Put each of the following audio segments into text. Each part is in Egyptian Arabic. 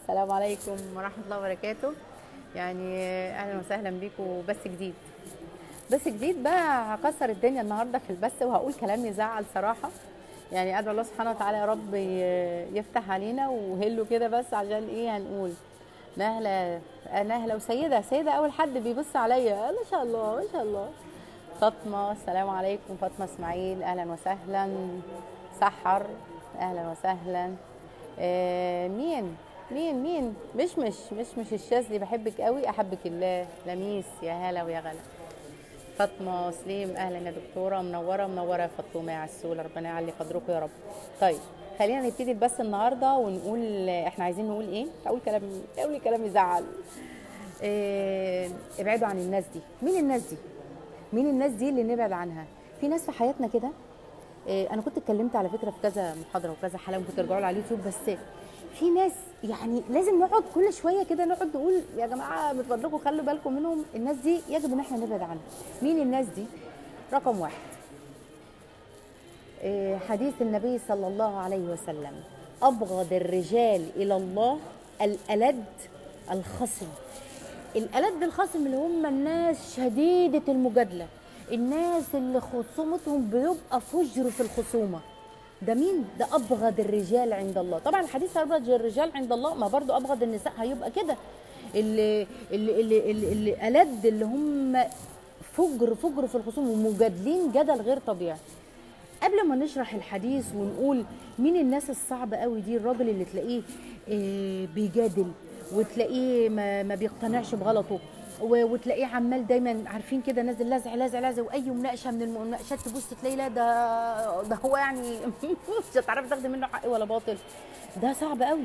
السلام عليكم ورحمة الله وبركاته يعني أهلا وسهلا بيكم بس جديد بس جديد بقى هكسر الدنيا النهاردة في البث وهقول كلام يزعل صراحة يعني أدعو الله سبحانه وتعالى يا رب ي- يفتح علينا وهلوا كده بس عشان إيه هنقول نهلة نهلة وسيدة سيدة أول حد بيبص عليا ما شاء الله ما شاء الله فاطمة السلام عليكم فاطمة إسماعيل أهلا وسهلا سحر أهلا وسهلا آه مين مين مين مش مش مش مش الشاذلي بحبك قوي أحبك الله لميس يا هلا ويا غلا فاطمة سليم أهلا يا دكتورة منورة منورة يا فاطمة يا عسولة ربنا يعلي قدركم يا رب طيب خلينا نبتدي البث النهارده ونقول احنا عايزين نقول ايه اقول كلام اقول كلام يزعل إيه ابعدوا عن الناس دي مين الناس دي مين الناس دي اللي نبعد عنها في ناس في حياتنا كده إيه انا كنت اتكلمت على فكره في كذا محاضره وكذا حلقه ممكن ترجعوا لها على اليوتيوب بس في ناس يعني لازم نقعد كل شويه كده نقعد نقول يا جماعه من فضلكم خلوا بالكم منهم الناس دي يجب ان احنا نبعد عنها مين الناس دي رقم واحد إيه، حديث النبي صلى الله عليه وسلم أبغض الرجال إلى الله الألد الخصم الألد الخصم اللي هم الناس شديدة المجادلة الناس اللي خصومتهم بيبقى فجر في الخصومة ده مين؟ ده أبغض الرجال عند الله طبعا الحديث أبغض الرجال عند الله ما برضو أبغض النساء هيبقى كده اللي اللي اللي, اللي, اللي ألد اللي هم فجر فجر في الخصوم ومجادلين جدل غير طبيعي قبل ما نشرح الحديث ونقول مين الناس الصعبة قوي دي الراجل اللي تلاقيه آه، بيجادل وتلاقيه ما, ما بيقتنعش بغلطه و- وتلاقيه عمال دايما عارفين كده نازل لازع لازع لازع واي مناقشه من المناقشات تبص تلاقيه لا ده ده هو يعني مش هتعرفي تاخدي منه حق ولا باطل ده صعب قوي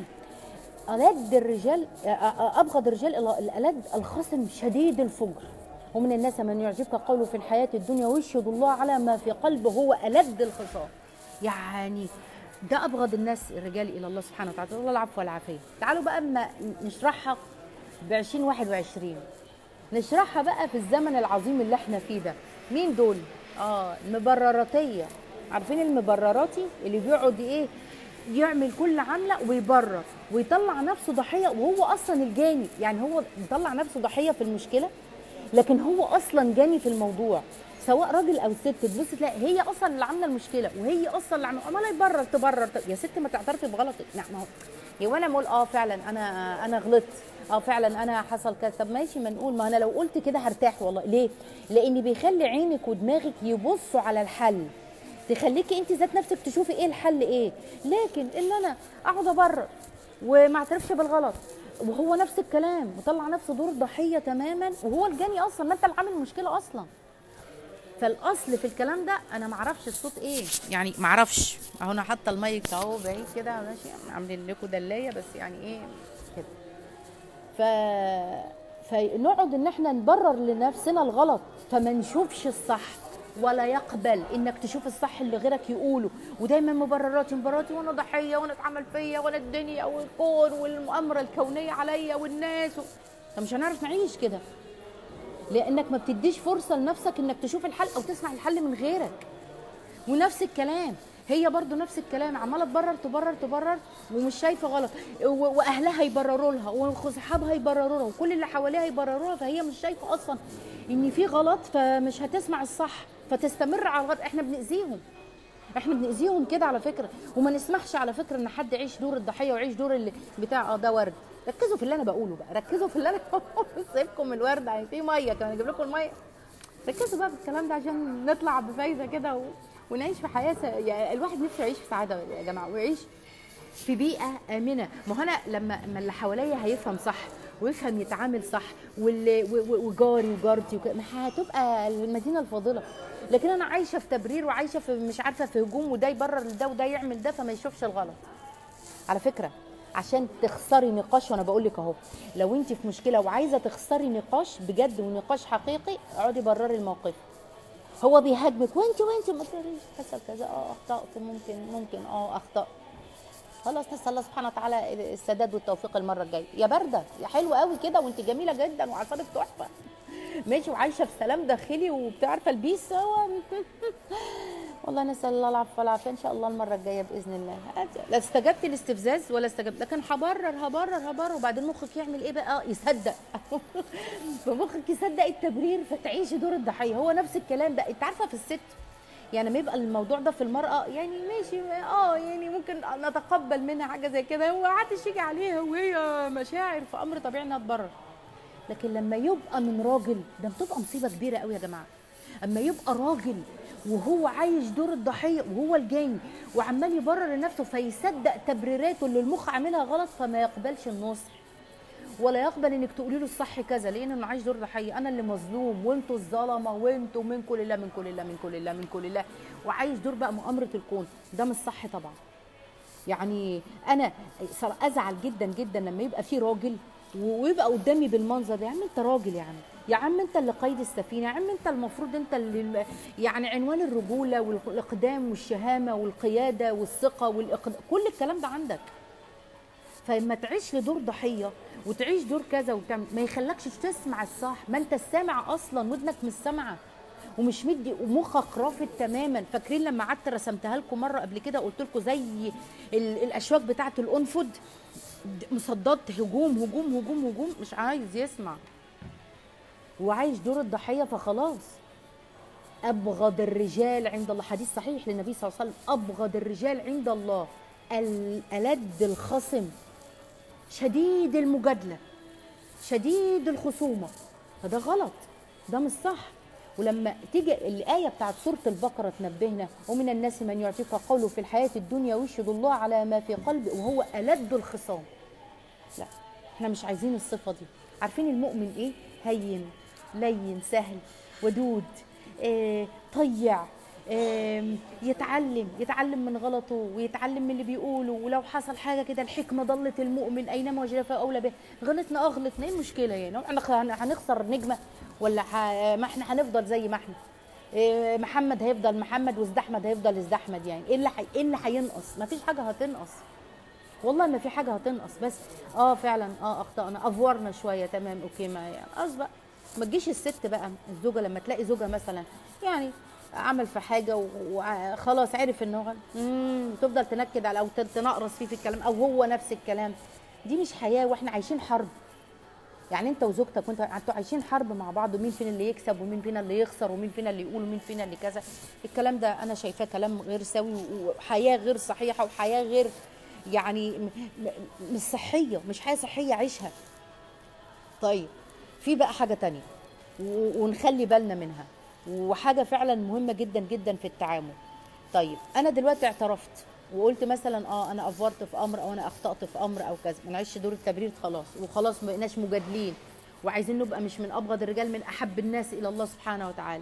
ألد الرجال أبغض الرجال إلى الألد الخصم شديد الفجر ومن الناس من يعجبك قوله في الحياة الدنيا ويشهد الله على ما في قلبه هو ألد الخصام يعني ده أبغض الناس الرجال إلى الله سبحانه وتعالى الله العفو والعافية تعالوا بقى أما نشرحها ب 2021 نشرحها بقى في الزمن العظيم اللي احنا فيه ده مين دول اه المبرراتيه عارفين المبرراتي اللي بيقعد ايه يعمل كل عمله ويبرر ويطلع نفسه ضحيه وهو اصلا الجاني يعني هو بيطلع نفسه ضحيه في المشكله لكن هو اصلا جاني في الموضوع سواء راجل او ست تبص تلاقي هي اصلا اللي عامله المشكله وهي اصلا اللي عامله امال يبرر تبرر طب يا ست ما تعترفي بغلطك لا ما هو هو انا اقول اه فعلا انا انا غلطت اه فعلا انا حصل كذا طب ماشي ما نقول ما انا لو قلت كده هرتاح والله ليه لان بيخلي عينك ودماغك يبصوا على الحل تخليكي انت ذات نفسك تشوفي ايه الحل ايه لكن ان انا اقعد ابرر وما اعترفش بالغلط وهو نفس الكلام وطلع نفسه دور ضحيه تماما وهو الجاني اصلا ما انت اللي عامل المشكله اصلا فالاصل في الكلام ده انا ما اعرفش الصوت ايه يعني ما اعرفش اهو انا حاطه المايك اهو بعيد كده ماشي عاملين لكم دلايه بس يعني ايه كده ف فنقعد ان احنا نبرر لنفسنا الغلط فما نشوفش الصح ولا يقبل انك تشوف الصح اللي غيرك يقوله ودايما مبرراتي مبرراتي وانا ضحيه وانا اتعمل فيا وانا الدنيا والكون والمؤامره الكونيه عليا والناس و... فمش هنعرف نعيش كده لانك ما بتديش فرصه لنفسك انك تشوف الحل او تسمع الحل من غيرك ونفس الكلام هي برضو نفس الكلام عماله تبرر تبرر تبرر ومش شايفه غلط و- واهلها يبرروا لها وصحابها يبرروا لها وكل اللي حواليها يبرروا لها فهي مش شايفه اصلا ان في غلط فمش هتسمع الصح فتستمر على الغلط احنا بنأذيهم احنا بنأذيهم كده على فكره وما نسمحش على فكره ان حد يعيش دور الضحيه ويعيش دور اللي بتاع اه ده ورد ركزوا في اللي انا بقوله بقى ركزوا في اللي انا بقوله سيبكم من الورد يعني في ميه كمان اجيب لكم الميه ركزوا بقى في الكلام ده عشان نطلع بفايده كده و... ونعيش في حياه س... يعني الواحد نفسه يعيش في سعاده يا جماعه ويعيش في بيئه امنه ما هو انا لما لما اللي حواليا هيفهم صح ويفهم يتعامل صح واللي و- و- وجاري وجارتي وكده ما هتبقى المدينه الفاضله لكن انا عايشه في تبرير وعايشه في مش عارفه في هجوم وده يبرر لده وده يعمل ده فما يشوفش الغلط على فكره عشان تخسري نقاش وانا بقول لك اهو لو انت في مشكله وعايزه تخسري نقاش بجد ونقاش حقيقي اقعدي برري الموقف هو بيهاجمك وانت وانت ما تقوليش حصل كذا اه اخطات ممكن ممكن اه اخطات خلاص نسال الله سبحانه وتعالى السداد والتوفيق المره الجايه يا بارده يا حلوه قوي كده وانت جميله جدا وعصابك تحفه ماشي وعايشه في سلام داخلي وبتعرف البيس هو والله نسال الله العفو والعافيه ان شاء الله المره الجايه باذن الله لا استجبت الاستفزاز ولا استجبت لكن هبرر هبرر هبرر وبعدين مخك يعمل ايه بقى يصدق فمخك يصدق التبرير فتعيش دور الضحيه هو نفس الكلام ده انت عارفه في الست يعني ما يبقى الموضوع ده في المرأة يعني ماشي اه يعني ممكن نتقبل منها حاجة زي كده هو محدش يجي عليها وهي مشاعر في أمر طبيعي إنها تبرر لكن لما يبقى من راجل ده بتبقى مصيبة كبيرة قوي يا جماعة اما يبقى راجل وهو عايش دور الضحيه وهو الجاني وعمال يبرر لنفسه فيصدق تبريراته اللي المخ عاملها غلط فما يقبلش النصح ولا يقبل انك تقولي له الصح كذا لان انا عايش دور ضحيه انا اللي مظلوم وانتوا الظلمه وانتوا من كل الله من كل الله من كل الله من كل الله وعايش دور بقى مؤامره الكون ده مش صح طبعا يعني انا صار ازعل جدا جدا لما يبقى في راجل ويبقى قدامي بالمنظر ده يا عم انت راجل يا عم يا عم انت اللي قيد السفينه يا عم انت المفروض انت اللي يعني عنوان الرجوله والاقدام والشهامه والقياده والثقه والاقدام كل الكلام ده عندك فلما تعيش لدور ضحيه وتعيش دور كذا وتعمل ما يخلكش تسمع الصح ما انت السامع اصلا ودنك مش سامعه ومش مدي ومخك رافض تماما فاكرين لما قعدت رسمتها لكم مره قبل كده قلت لكم زي الاشواك بتاعه الانفد مصدات هجوم هجوم هجوم هجوم مش عايز يسمع وعايش دور الضحيه فخلاص ابغض الرجال عند الله حديث صحيح للنبي صلى الله عليه وسلم ابغض الرجال عند الله الالد الخصم شديد المجادله شديد الخصومه فده غلط ده مش صح ولما تيجي الآية بتاعت سورة البقرة تنبهنا ومن الناس من يعطيك قوله في الحياة الدنيا ويشهد الله على ما في قلبه وهو ألد الخصام لا احنا مش عايزين الصفة دي عارفين المؤمن ايه هين لين سهل ودود اه طيع اه يتعلم يتعلم من غلطه ويتعلم من اللي بيقوله ولو حصل حاجه كده الحكمه ضلت المؤمن اينما وجد فاولى به غلطنا اه غلطنا ايه المشكله يعني احنا هنخسر نجمه ولا ما احنا هنفضل زي ما احنا إيه محمد هيفضل محمد وازدحمد هيفضل ازدحمد يعني ايه اللي حي... ايه اللي هينقص ما فيش حاجه هتنقص والله ما في حاجه هتنقص بس اه فعلا اه اخطانا افورنا شويه تمام اوكي ما يعني خلاص بقى ما تجيش الست بقى الزوجه لما تلاقي زوجها مثلا يعني عمل في حاجه وخلاص عرف ان هو تفضل تنكد على او تنقرص فيه في الكلام او هو نفس الكلام دي مش حياه واحنا عايشين حرب يعني انت وزوجتك وانت انتوا عايشين حرب مع بعض ومين فينا اللي يكسب ومين فينا اللي يخسر ومين فينا اللي يقول ومين فينا اللي كذا الكلام ده انا شايفاه كلام غير سوي وحياه غير صحيحه وحياه غير يعني مش صحيه مش حياه صحيه عيشها طيب في بقى حاجه تانية ونخلي بالنا منها وحاجه فعلا مهمه جدا جدا في التعامل طيب انا دلوقتي اعترفت وقلت مثلا اه انا افورت في امر او انا اخطات في امر او كذا ما نعيش دور التبرير خلاص وخلاص ما بقيناش مجادلين وعايزين نبقى مش من ابغض الرجال من احب الناس الى الله سبحانه وتعالى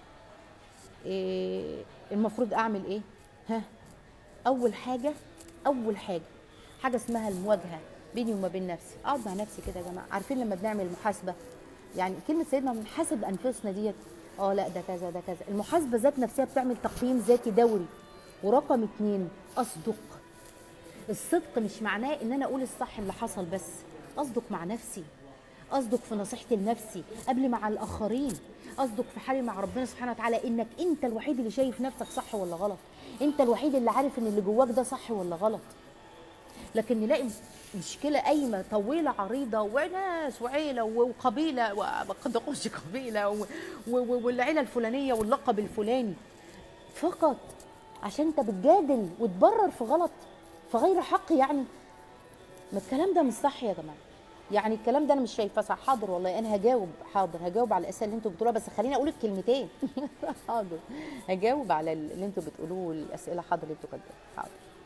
إيه المفروض اعمل ايه ها اول حاجه اول حاجه حاجه اسمها المواجهه بيني وما بين نفسي اقعد مع نفسي كده يا جماعه عارفين لما بنعمل محاسبه يعني كلمه سيدنا بنحاسب انفسنا ديت اه لا ده كذا ده كذا المحاسبه ذات نفسها بتعمل تقييم ذاتي دوري ورقم اتنين اصدق الصدق مش معناه ان انا اقول الصح اللي حصل بس اصدق مع نفسي اصدق في نصيحتي لنفسي قبل مع الاخرين اصدق في حالي مع ربنا سبحانه وتعالى انك انت الوحيد اللي شايف نفسك صح ولا غلط انت الوحيد اللي عارف ان اللي جواك ده صح ولا غلط لكن نلاقي مشكلة قايمة طويلة عريضة وناس وعيلة وقبيلة وقد أقولش قبيلة والعيلة الفلانية واللقب الفلاني فقط عشان انت بتجادل وتبرر في غلط في غير حق يعني ما الكلام ده مش صح يا جماعه يعني الكلام ده انا مش شايفاه صح حاضر والله انا هجاوب حاضر هجاوب على الاسئله اللي انتوا بتقولوها بس خليني اقول الكلمتين حاضر هجاوب على اللي انتوا بتقولوه الاسئله حاضر اللي انتوا كاتبينها حاضر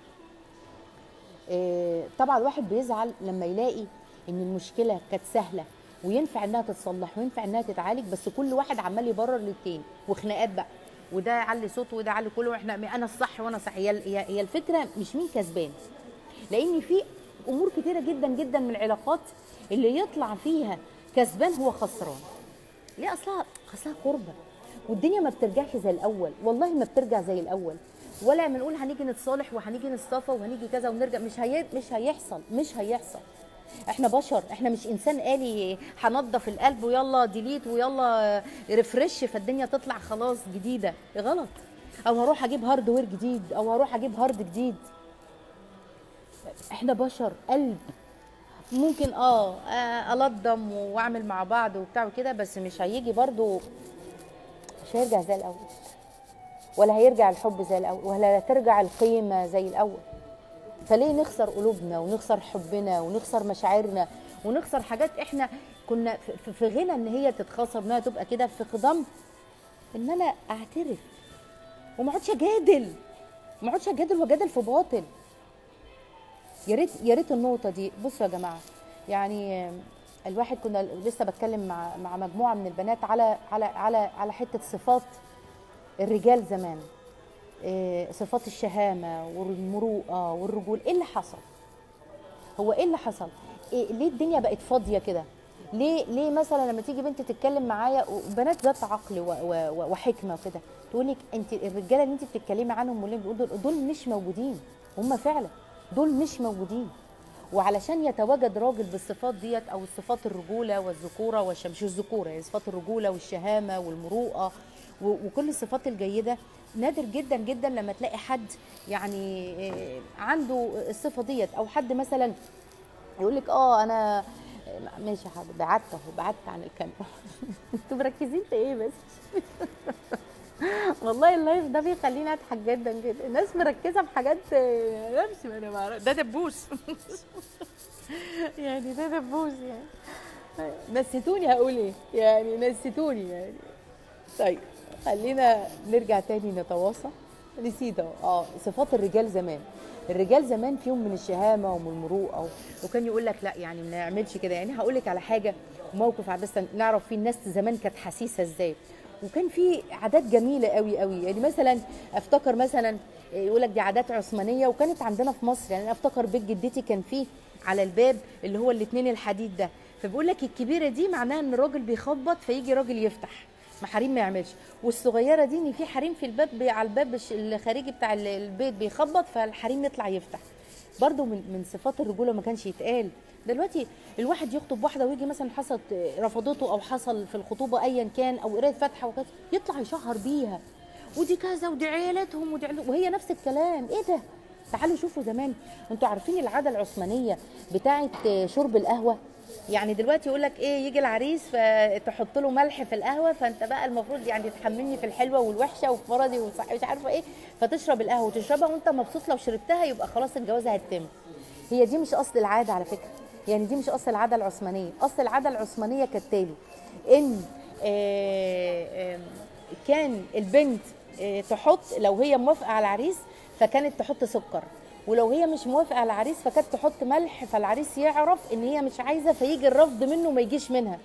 إيه طبعا الواحد بيزعل لما يلاقي ان المشكله كانت سهله وينفع انها تتصلح وينفع انها تتعالج بس كل واحد عمال يبرر للتاني وخناقات بقى وده يعلي صوته وده يعلي كله واحنا انا الصح وانا صح هي هي الفكره مش مين كسبان لان في امور كتيره جدا جدا من العلاقات اللي يطلع فيها كسبان هو خسران ليه اصلها اصلها قربه والدنيا ما بترجعش زي الاول والله ما بترجع زي الاول ولا بنقول هنيجي نتصالح وهنيجي نصطفى وهنيجي كذا ونرجع مش هي... مش هيحصل مش هيحصل احنا بشر احنا مش انسان آلي هنضف القلب ويلا ديليت ويلا ريفرش فالدنيا تطلع خلاص جديده غلط او هروح اجيب هاردوير جديد او هروح اجيب هارد جديد احنا بشر قلب ممكن اه آه، الضم واعمل مع بعض وبتاع وكده بس مش هيجي برضو مش هيرجع زي الاول ولا هيرجع الحب زي الاول ولا ترجع القيمه زي الاول فليه نخسر قلوبنا ونخسر حبنا ونخسر مشاعرنا ونخسر حاجات احنا كنا في- في- في غنى ان هي تتخسر انها تبقى كده في خضم ان انا اعترف وما اقعدش اجادل ما اقعدش اجادل واجادل في باطل يا ريت يا ريت النقطه دي بصوا يا جماعه يعني الواحد كنا لسه بتكلم مع مع مجموعه من البنات على على على على حته صفات الرجال زمان إيه، صفات الشهامه والمروءه والرجول ايه اللي حصل هو ايه اللي حصل إيه ليه الدنيا بقت فاضيه كده ليه ليه مثلا لما تيجي بنت تتكلم معايا وبنات ذات عقل و- و- و- وحكمه وكده تقول لك انت الرجاله اللي انت بتتكلمي عنهم واللي بيقولوا دول دول مش موجودين هم فعلا دول مش موجودين وعلشان يتواجد راجل بالصفات ديت او الصفات الرجوله والذكوره والش... مش الذكوره يعني صفات الرجوله والشهامه والمروءه و... وكل الصفات الجيده نادر جدا جدا لما تلاقي حد يعني آه، عنده الصفه ديت او حد مثلا يقول لك اه انا ماشي يا حبيبي بعدت اهو بعدت عن الكاميرا انتوا مركزين في ايه بس والله اللايف ده بيخليني اضحك جدا جدا الناس مركزه في حاجات آه، نفسي ما انا ما أعرف. ده دبوس يعني ده دبوس يعني نسيتوني هقول ايه يعني نسيتوني يعني طيب خلينا نرجع تاني نتواصل نسيت اهو اه صفات الرجال زمان الرجال زمان فيهم من الشهامه ومن المروءه وكان يقول لك لا يعني ما نعملش كده يعني هقول لك على حاجه موقف بس نعرف فيه الناس زمان كانت حسيسه ازاي وكان في عادات جميله قوي قوي يعني مثلا افتكر مثلا يقول لك دي عادات عثمانيه وكانت عندنا في مصر يعني انا افتكر بيت جدتي كان فيه على الباب اللي هو الاثنين الحديد ده فبيقول لك الكبيره دي معناها ان الراجل بيخبط فيجي راجل يفتح محاريم ما يعملش والصغيره دي ان في حريم في الباب بي- على الباب الش- الخارجي بتاع ال- البيت بيخبط فالحريم يطلع يفتح برضو من من صفات الرجوله ما كانش يتقال دلوقتي الواحد يخطب واحده ويجي مثلا حصلت رفضته او حصل في الخطوبه ايا كان او قرايه فاتحه وكذا يطلع يشهر بيها ودي كذا ودي عيالتهم ودي عيالتهم وهي نفس الكلام ايه ده تعالوا شوفوا زمان انتوا عارفين العاده العثمانيه بتاعه شرب القهوه يعني دلوقتي يقول لك ايه يجي العريس فتحط له ملح في القهوه فانت بقى المفروض يعني تحملني في الحلوه والوحشه وفي مرضي وصح- مش عارفه ايه فتشرب القهوه وتشربها وانت مبسوط لو شربتها يبقى خلاص الجوازه هتتم هي دي مش اصل العاده على فكره يعني دي مش اصل العاده العثمانيه اصل العاده العثمانيه كالتالي ان آه، آه، كان البنت آه، تحط لو هي موافقه على العريس فكانت تحط سكر ولو هي مش موافقه على العريس فكانت تحط ملح فالعريس يعرف ان هي مش عايزه فيجي الرفض منه ما يجيش منها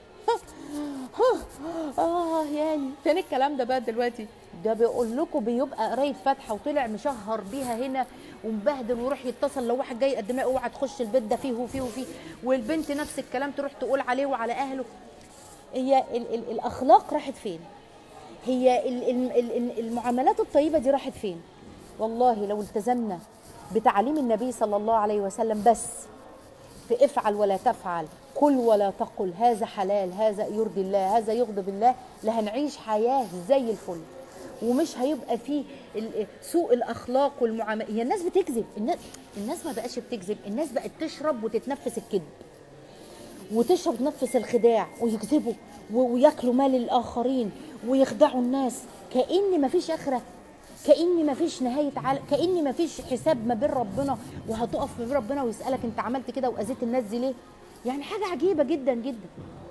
اه يعني فين الكلام ده بقى دلوقتي ده بيقول لكم بيبقى قرايه فاتحه وطلع مشهر بيها هنا ومبهدل ويروح يتصل لو واحد جاي يقدم لها اوعى تخش البيت ده فيه وفيه وفيه والبنت نفس الكلام تروح تقول عليه وعلى اهله هي ال ال الاخلاق راحت فين هي ال ال ال المعاملات الطيبه دي راحت فين والله لو التزمنا بتعليم النبي صلى الله عليه وسلم بس في افعل ولا تفعل كل ولا تقل هذا حلال هذا يرضي الله هذا يغضب الله لهنعيش حياة زي الفل ومش هيبقى فيه ال- سوء الاخلاق والمعامله هي الناس بتكذب الناس الناس ما بقاش بتكذب الناس بقت تشرب وتتنفس الكذب وتشرب وتنفس الخداع ويكذبوا و- وياكلوا مال الاخرين ويخدعوا الناس كأن مفيش اخره كأن مفيش نهاية عالم كأن مفيش حساب ما بين ربنا وهتقف ما بين ربنا ويسألك انت عملت كده وأذيت الناس دي ليه يعني حاجة عجيبة جدا جدا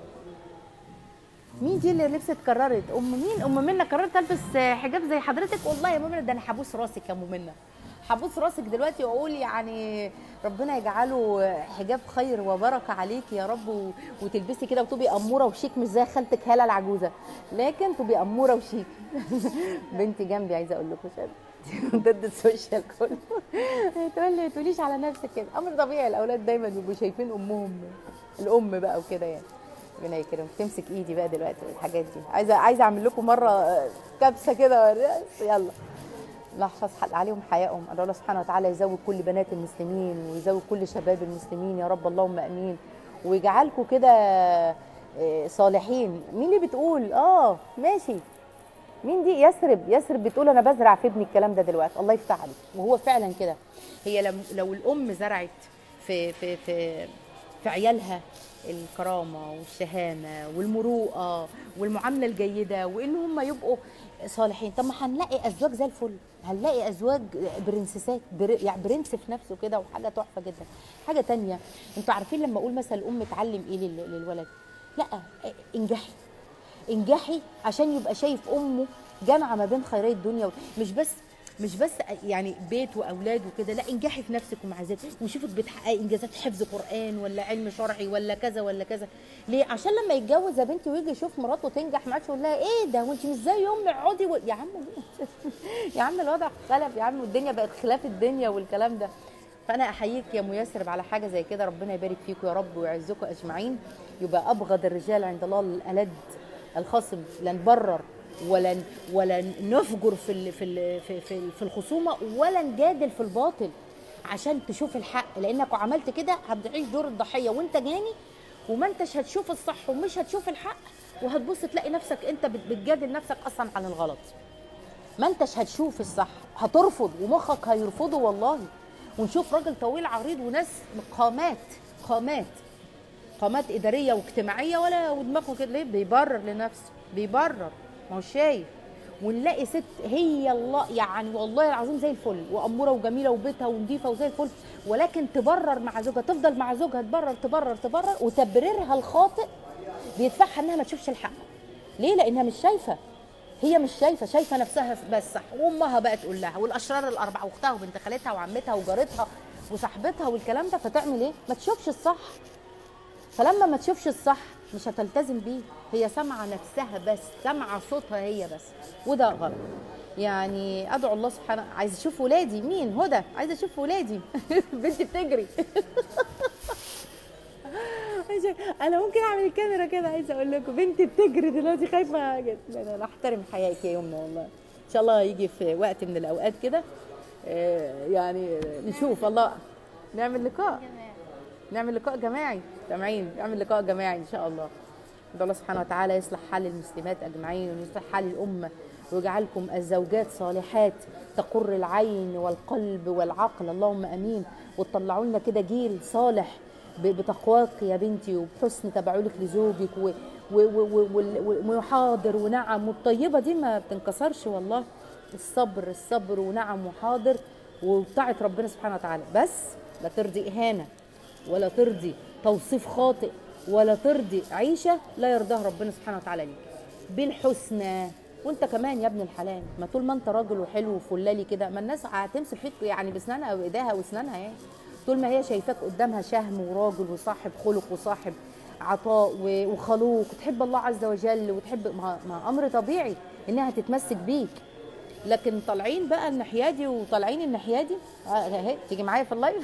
مين دي اللي لبست قررت ام مين ام منى قررت البس حجاب زي حضرتك والله يا منى ده انا هبوس راسك يا ام منى هبوس راسك دلوقتي واقول يعني ربنا يجعله حجاب خير وبركه عليك يا رب و- وتلبسي كده وتبقي اموره وشيك مش زي خالتك هاله العجوزه لكن تبقي اموره وشيك بنتي جنبي عايزه اقول لكم شاب ضد السوشيال كله تقول لي تقوليش على نفسك كده امر طبيعي الاولاد دايما بيبقوا شايفين امهم الام بقى وكده يعني ربنا يكرمك تمسك ايدي بقى دلوقتي والحاجات دي عايزه عايزه اعمل لكم مره آه، كبسه كده يلا الله يحفظ حق عليهم حيائهم أدعو الله سبحانه وتعالى يزود كل بنات المسلمين ويزود كل شباب المسلمين يا رب اللهم امين ويجعلكم كده آه، صالحين مين اللي بتقول اه ماشي مين دي يسرب يسرب بتقول انا بزرع في ابني الكلام ده دلوقتي الله يفتح عليك وهو فعلا كده هي لم- لو الام زرعت في في في في عيالها الكرامه والشهامه والمروءه والمعامله الجيده وان هم يبقوا صالحين طب ما هنلاقي ازواج زي الفل هنلاقي ازواج برنسيسات بر... يعني برنس في نفسه كده وحاجه تحفه جدا حاجه تانية انتوا عارفين لما اقول مثلا الام تعلم ايه لل- للولد لا انجحي انجحي عشان يبقى شايف امه جامعه ما بين خيري الدنيا و... مش بس مش بس يعني بيت واولاد وكده لا انجحي في نفسك ومع ذلك وشوفك بتحققي انجازات حفظ قران ولا علم شرعي ولا كذا ولا كذا ليه عشان لما يتجوز يا بنتي ويجي يشوف مراته تنجح معاه يقول لها ايه ده وانت مش زي امي اقعدي و... يا عم يا عم الوضع اختلف يا عم والدنيا بقت خلاف الدنيا والكلام ده فانا احييك يا ميسر على حاجه زي كده ربنا يبارك فيكم يا رب ويعزكم اجمعين يبقى ابغض الرجال عند الله الالد الخصم لا نبرر ولا ولا نفجر في ال في ال في في, في الخصومه ولا نجادل في الباطل عشان تشوف الحق لانك عملت كده هتعيش دور الضحيه وانت جاني وما انتش هتشوف الصح ومش هتشوف الحق وهتبص تلاقي نفسك انت بت- بتجادل نفسك اصلا عن الغلط ما انتش هتشوف الصح هترفض ومخك هيرفضه والله ونشوف راجل طويل عريض وناس قامات قامات قامات اداريه واجتماعيه ولا ودماغه كده ليه بيبرر لنفسه بيبرر ما هو شايف ونلاقي ست هي الله يعني والله العظيم زي الفل واموره وجميله وبيتها ونظيفه وزي الفل ولكن تبرر مع زوجها تفضل مع زوجها تبرر تبرر تبرر وتبريرها الخاطئ بيدفعها انها ما تشوفش الحق ليه لانها مش شايفه هي مش شايفه شايفه نفسها بس صح وامها بقى تقول لها والاشرار الاربعه واختها وبنت خالتها وعمتها وجارتها وصاحبتها والكلام ده فتعمل ايه ما تشوفش الصح فلما ما تشوفش الصح مش هتلتزم بيه هي سامعه نفسها بس سامعه صوتها هي بس وده غلط يعني ادعو الله سبحانه عايزه اشوف ولادي مين هدى عايزه اشوف ولادي بنتي بتجري عايزة- انا ممكن اعمل الكاميرا كده عايزه اقول لكم بنتي بتجري دلوقتي خايفه جدا انا احترم حياتي يا يمنى والله ان شاء الله يجي في وقت من الاوقات كده آه، يعني نشوف الله نعمل لقاء نعمل لقاء جماعي سامعين نعمل لقاء جماعي ان شاء الله ندعو الله سبحانه وتعالى يصلح حال المسلمات اجمعين ويصلح حال الامه ويجعلكم الزوجات صالحات تقر العين والقلب والعقل اللهم امين وتطلعوا لنا كده جيل صالح ب- بتقواك يا بنتي وبحسن تبعلك لزوجك و- و- و- و- وال- وحاضر ونعم والطيبه دي ما بتنكسرش والله الصبر الصبر ونعم وحاضر وطاعه ربنا سبحانه وتعالى بس لا ترضي اهانه ولا ترضي توصيف خاطئ ولا ترضي عيشه لا يرضاها ربنا سبحانه وتعالى ليك بالحسنى وانت كمان يا ابن الحلال ما طول ما انت راجل وحلو وفلالي كده ما الناس هتمسك فيك يعني باسنانها وايديها واسنانها يعني طول ما هي شايفاك قدامها شهم وراجل وصاحب خلق وصاحب عطاء و- وخلوق وتحب الله عز وجل وتحب ما, ما امر طبيعي انها تتمسك بيك لكن طالعين بقى الناحيه دي وطالعين الناحيه دي آه، اهي تيجي معايا في اللايف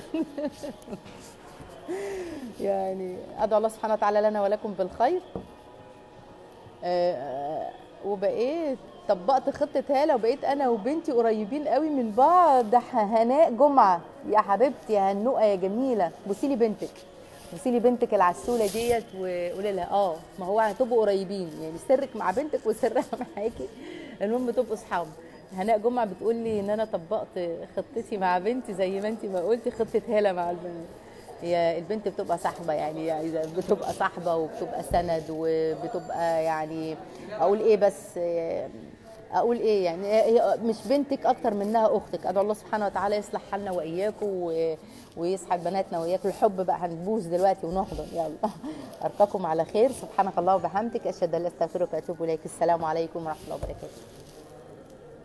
يعني ادعو الله سبحانه وتعالى لنا ولكم بالخير آه، وبقيت طبقت خطة هالة وبقيت أنا وبنتي قريبين قوي من بعض ده هناء جمعة يا حبيبتي يا هنوقة يا جميلة بصي لي بنتك بصي لي بنتك العسولة ديت وقولي لها اه ما هو هتبقوا قريبين يعني سرك مع بنتك وسرها معاكي المهم تبقوا اصحاب هناء جمعة بتقول لي ان انا طبقت خطتي مع بنتي زي ما انت ما قلتي خطة هالة مع البنات هي البنت بتبقى صاحبه يعني يعني بتبقى صاحبه وبتبقى سند وبتبقى يعني اقول ايه بس اقول ايه يعني هي مش بنتك اكتر منها اختك ادعو الله سبحانه وتعالى يصلح حالنا واياكم و- ويسعد بناتنا واياكم الحب بقى هنبوس دلوقتي ونحضن يلا ارقاكم على خير سبحانك الله وبحمدك اشهد ان لا اله الا انت استغفرك واتوب اليك السلام عليكم ورحمه الله وبركاته